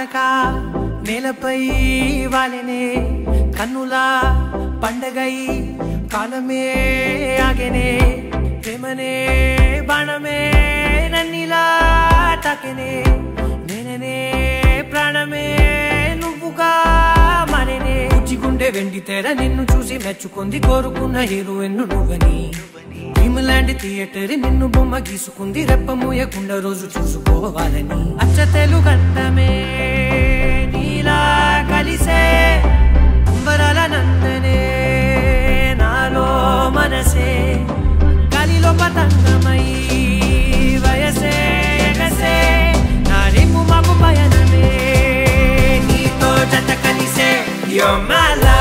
కానక నేలపై వాలినే కన్నులా పండగై కాలమే ఆగెనే ప్రేమనే బాణమే నన్నిలా తాకెనే నేననే ప్రాణమే నువ్వుగా మరినే గుండె వెండి తెర నిన్ను చూసి మెచ్చుకుంది కోరుకున్న హీరోయిన్ నువ్వని భీమలాంటి థియేటర్ నిన్ను బొమ్మ గీసుకుంది రెప్ప మూయకుండా రోజు చూసుకోవాలని అచ్చ తెలుగంటమే నీలా కలిసే అంబరాల నందనే నాలో మనసే గాలిలో పతంగమై వయసే ఎగసే నా రేపు మాకు పయనమే నీతో జత కలిసే You're my life